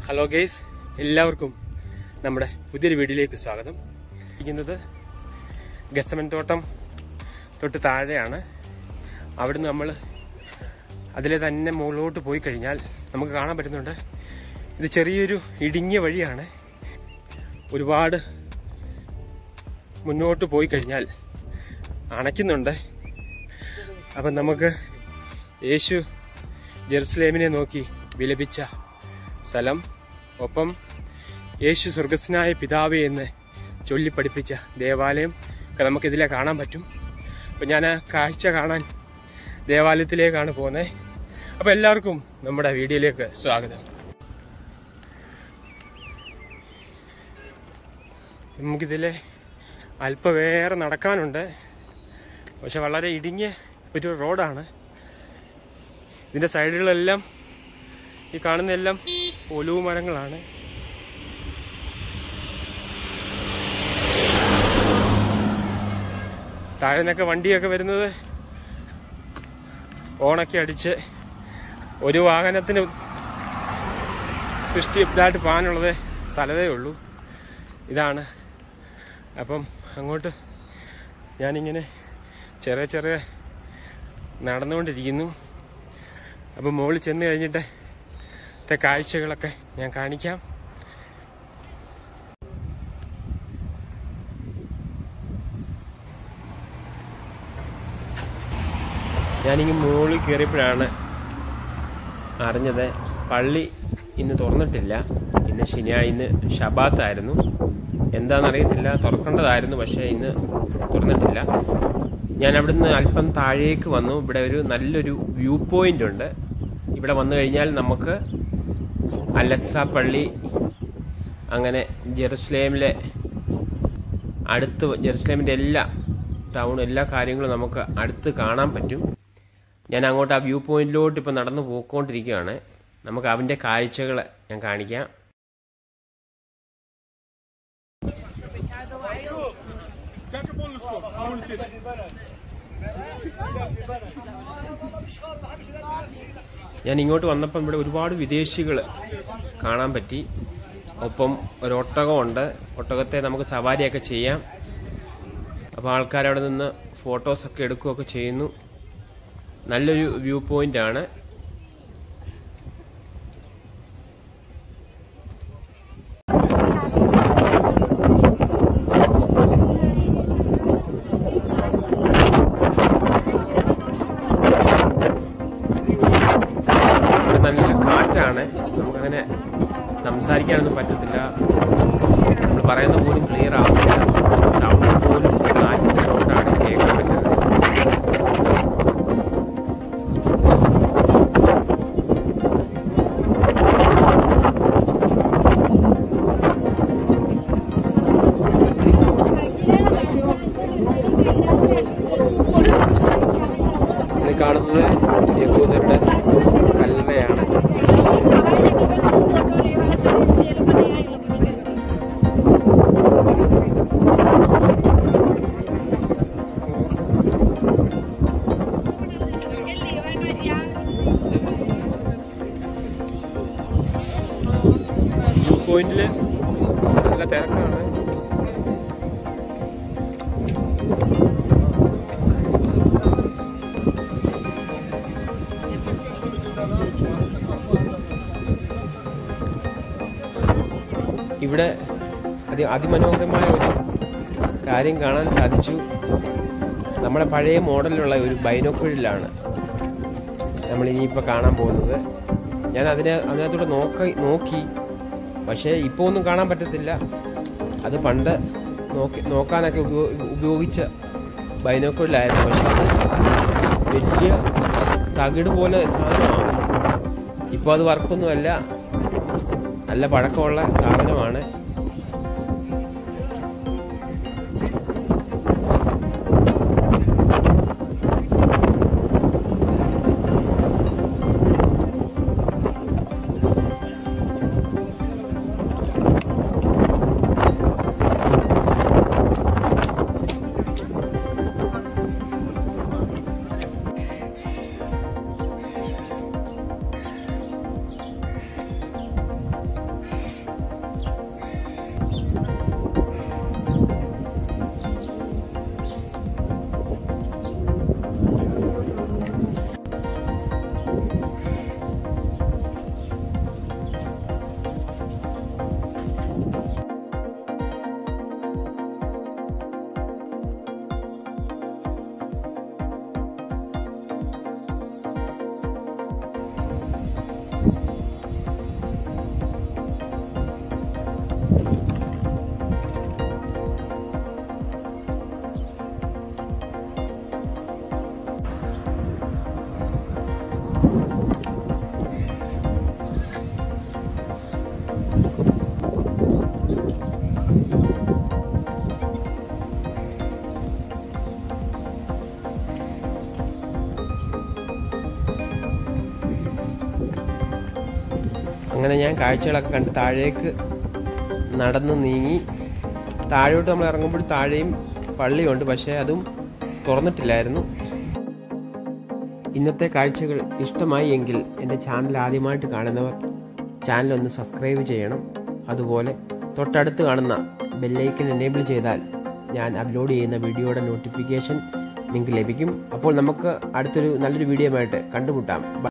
hello guys എല്ലാവർക്കും നമ്മുടെ പുതിയൊരു വീഡിയോയിലേക്ക് സ്വാഗതം ഇരിക്കുന്നത് ഗസമൻ തോട്ടം തൊട്ട് താഴെയാണ് അവിടുന്ന് നമ്മൾ അതിലെ തന്നെ മുകളിലോട്ട് പോയി കഴിഞ്ഞാൽ നമുക്ക് കാണാൻ പറ്റുന്നുണ്ട് ഇത് ചെറിയൊരു ഇടുങ്ങിയ വഴിയാണ് ഒരുപാട് മുന്നോട്ട് പോയി കഴിഞ്ഞാൽ അണയ്ക്കുന്നുണ്ട് അപ്പം നമുക്ക് യേശു ജെറുസലേമിനെ നോക്കി വിലപിച്ച സ്ഥലം ഒപ്പം യേശു സ്വർഗസ്നായ പിതാവേ എന്ന് ചൊല്ലിപ്പഠിപ്പിച്ച ദേവാലയം ഒക്കെ നമുക്കിതിലെ കാണാൻ പറ്റും അപ്പം ഞാൻ ആ കാഴ്ച കാണാൻ ദേവാലയത്തിലേക്കാണ് പോകുന്നത് അപ്പം എല്ലാവർക്കും നമ്മുടെ വീഡിയോയിലേക്ക് സ്വാഗതം നമുക്കിതിലെ അല്പം വേറെ നടക്കാനുണ്ട് പക്ഷെ വളരെ ഇടുങ്ങിയ ഒരു റോഡാണ് ഇതിൻ്റെ സൈഡുകളെല്ലാം ഈ കാണുന്നതെല്ലാം ഒലുവ് മരങ്ങളാണ് താഴെ നിന്നൊക്കെ വണ്ടിയൊക്കെ വരുന്നത് ഓണൊക്കെ അടിച്ച് ഒരു വാഹനത്തിന് സൃഷ്ടി ഇതായിട്ട് പോകാനുള്ളത് സ്ഥലതേ ഉള്ളൂ ഇതാണ് അപ്പം അങ്ങോട്ട് ഞാനിങ്ങനെ ചെറിയ ചെറിയ നടന്നുകൊണ്ടിരിക്കുന്നു അപ്പം മുകളിൽ ചെന്ന് കഴിഞ്ഞിട്ട് ത്തെ കാഴ്ചകളൊക്കെ ഞാൻ കാണിക്കാം ഞാനിങ്ങ് മുകളിൽ കയറിയപ്പോഴാണ് അറിഞ്ഞത് പള്ളി ഇന്ന് തുറന്നിട്ടില്ല ഇന്ന് ശനിയാഴ്ച ഇന്ന് ഷബാത്തായിരുന്നു എന്താണെന്നറിയത്തില്ല തുറക്കേണ്ടതായിരുന്നു പക്ഷേ ഇന്ന് തുറന്നിട്ടില്ല ഞാൻ അവിടുന്ന് അല്പം താഴേക്ക് വന്നു ഇവിടെ ഒരു നല്ലൊരു വ്യൂ പോയിന്റ് ഉണ്ട് ഇവിടെ വന്നു കഴിഞ്ഞാൽ നമുക്ക് അലക്സ പള്ളി അങ്ങനെ ജെറുസലേമിലെ അടുത്ത് ജെറുസലേമിൻ്റെ എല്ലാ ടൗൺ എല്ലാ കാര്യങ്ങളും നമുക്ക് അടുത്ത് കാണാൻ പറ്റും ഞാൻ അങ്ങോട്ട് ആ വ്യൂ പോയിന്റിലോട്ട് ഇപ്പം നടന്നു പോയിക്കൊണ്ടിരിക്കുകയാണ് നമുക്ക് അവൻ്റെ കാഴ്ചകൾ ഞാൻ കാണിക്കാം ഞാൻ ഇങ്ങോട്ട് വന്നപ്പം ഇവിടെ ഒരുപാട് വിദേശികൾ കാണാൻ പറ്റി ഒപ്പം ഒരു ഒട്ടകമുണ്ട് ഒട്ടകത്തെ നമുക്ക് സവാരിയൊക്കെ ചെയ്യാം അപ്പോൾ ആൾക്കാർ അവിടെ നിന്ന് ഫോട്ടോസൊക്കെ എടുക്കുകയൊക്കെ ചെയ്യുന്നു നല്ലൊരു വ്യൂ പോയിന്റ് ആണ് ഇവിടെ നല്ല കാറ്റാണ് നമുക്കങ്ങനെ സംസാരിക്കാനൊന്നും പറ്റത്തില്ല നമ്മൾ പറയുന്ന പോലും ക്ലിയർ ആവുന്നില്ല സൗണ്ട് പോലും ഈ കാറ്റിന്റെ സൗണ്ടാണ് കേൾക്കാൻ പറ്റുന്നത് ഇത് കാണുന്നത് യഹൂദരുടെ കല്ലറയാണ് വ്യൂ പോയിന്റിൽ നല്ല തിരക്കാണ് ഇവിടെ അതി അതിമനോഹരമായ ഒരു കാര്യം കാണാൻ സാധിച്ചു നമ്മുടെ പഴയ മോഡലിലുള്ള ഒരു ബൈനോക്കുഴിലാണ് നമ്മൾ ഇനിയിപ്പോൾ കാണാൻ പോകുന്നത് ഞാൻ അതിനെ അതിനകത്തൂടെ നോക്കി നോക്കി പക്ഷേ ഇപ്പോൾ ഒന്നും കാണാൻ പറ്റത്തില്ല അത് പണ്ട് നോക്കി നോക്കാനൊക്കെ ഉപയോ- ഉപയോഗിച്ച ബൈനോക്കുഴിലായിരുന്നു പക്ഷെ അത് വലിയ തകിട് പോലെ സാധനമാണ് ഇപ്പോൾ അത് വർക്കൊന്നുമല്ല നല്ല പഴക്കമുള്ള സാധനമാണ് ഞാൻ കാഴ്ചകളൊക്കെ കണ്ട് താഴേക്ക് നടന്ന് നീങ്ങി താഴോട്ട് നമ്മൾ ഇറങ്ങുമ്പോൾ താഴെയും പള്ളിയുണ്ട് പക്ഷേ അതും തുറന്നിട്ടില്ലായിരുന്നു ഇന്നത്തെ കാഴ്ചകൾ ഇഷ്ടമായി എങ്കിൽ എൻ്റെ ചാനൽ ആദ്യമായിട്ട് കാണുന്നവർ ചാനൽ ഒന്ന് സബ്സ്ക്രൈബ് ചെയ്യണം അതുപോലെ തൊട്ടടുത്ത് കാണുന്ന ബെല്ലൈക്കൻ എനേബിൾ ചെയ്താൽ ഞാൻ അപ്ലോഡ് ചെയ്യുന്ന വീഡിയോയുടെ നോട്ടിഫിക്കേഷൻ നിങ്ങൾക്ക് ലഭിക്കും അപ്പോൾ നമുക്ക് അടുത്തൊരു നല്ലൊരു വീഡിയോ ആയിട്ട് കണ്ടുമുട്ടാം